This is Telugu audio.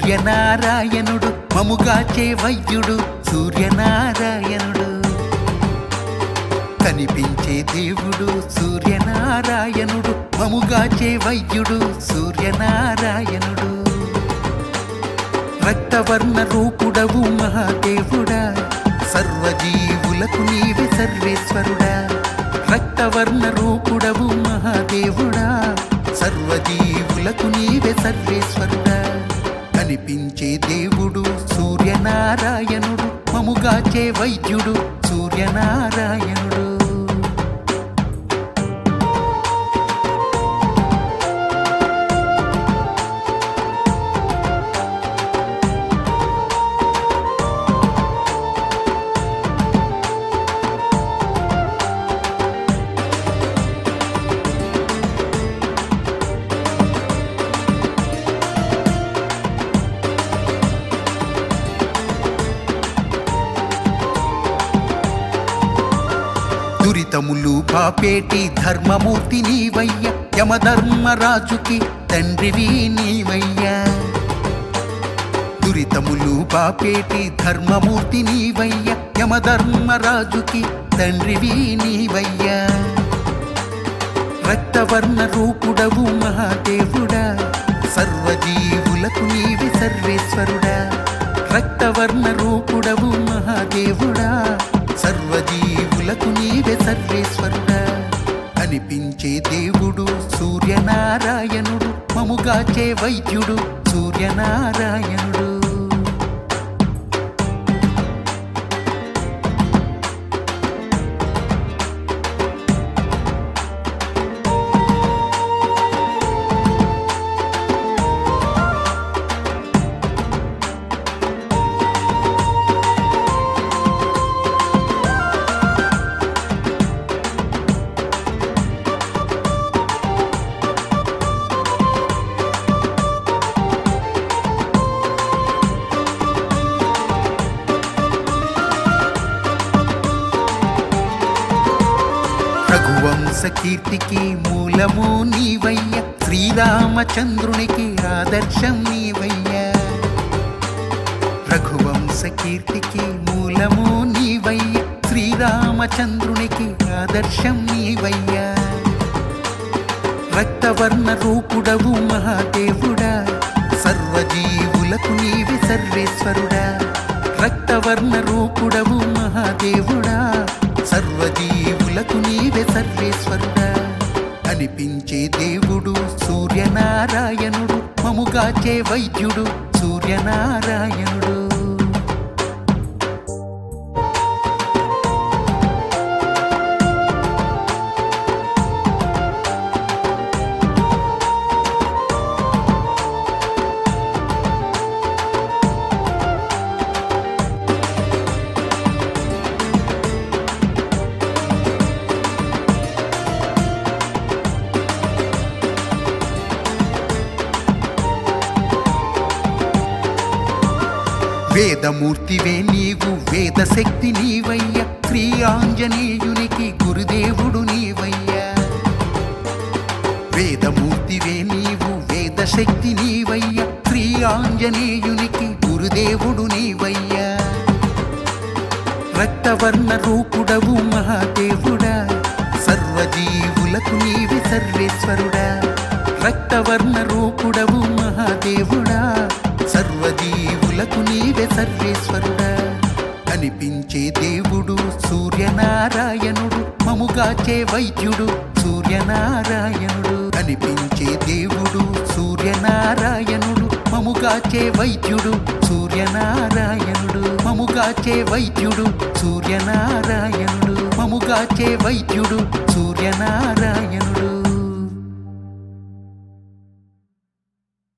సూర్యనారాయణుడు మముగాచే వైద్యుడు సూర్యనారాయణుడు కనిపించే దేవుడు సూర్యనారాయణుడు మముగాచే వైద్యుడు సూర్యనారాయణుడు రక్తవర్ణ రూపుడవు మహాదేవుడా సర్వజీవులకు నీవి సర్వేశ్వరుడా రక్తవర్ణ రూపుడవు మహాదేవుడా సర్వజీవులకు నీవే సర్వేశ్వరుడా కనిపించే దేవుడు సూర్యనారాయణుడు మముగాచే వైద్యుడు సూర్యనారాయణుడు దురితములు పాపేటి ధర్మమూర్తి నీవయ్య యమధర్మరాజుకి తండ్రివి నీవయ్యా దురితములు పాపేటి ధర్మమూర్తి నీవయ్య యమధర్మరాజుకి తండ్రివి నీవయ్యా రక్తవర్ణ రూపుడవు మహాదేవుడా సర్వజీవులకు నీవి సర్వేశ్వరుడా రక్తవర్ణ రూపుడవు మహాదేవుడా సర్వజీవులకు నీవే సర్వేశ్వరుడా అనిపించే దేవుడు సూర్యనారాయణుడు మముగాచే వైద్యుడు సూర్యనారాయణుడు రఘువంశ కీర్తికి మూలము నీవయ్య శ్రీరామచంద్రునికి ఆదర్శం నీవయ్య రఘువంశ కీర్తికి మూలము నీవయ్య శ్రీరామచంద్రునికి ఆదర్శం నీవయ్య రక్తవర్ణ రూపుడవు మహాదేవుడా సర్వజీవులకు నీవి సర్వేశ్వరుడా రక్తవర్ణ రూపుడవు మహాదేవుడా సర్వజీవులకు నీవే సర్వేశ్వరుడా అనిపించే దేవుడు సూర్యనారాయణుడు మముగాచే వైద్యుడు సూర్యనారాయణుడు వేదమూర్తివే నీవు వేద శక్తి నీవయ్య శ్రీ ఆంజనేయునికి గురుదేవుడు నీవయ్యా వేదమూర్తివే నీవు వేద శక్తి నీవయ్య శ్రీ ఆంజనేయునికి గురుదేవుడు నీవయ్యా రక్తవర్ణ రూపుడవు మహాదేవుడా సర్వజీవులకు నీవి సర్వేశ్వరుడా రక్తవర్ణ రూపుడవు మహాదేవుడా సర్వజీవులకు నీవే సర్వేశ్వరుడా అనిపించే దేవుడు సూర్యనారాయణుడు మముగాచే వైద్యుడు సూర్యనారాయణుడు అనిపించే దేవుడు సూర్యనారాయణుడు మముగాచే వైద్యుడు సూర్యనారాయణుడు మముగాచే వైద్యుడు సూర్యనారాయణుడు మముగాచే వైద్యుడు సూర్యనారాయణుడు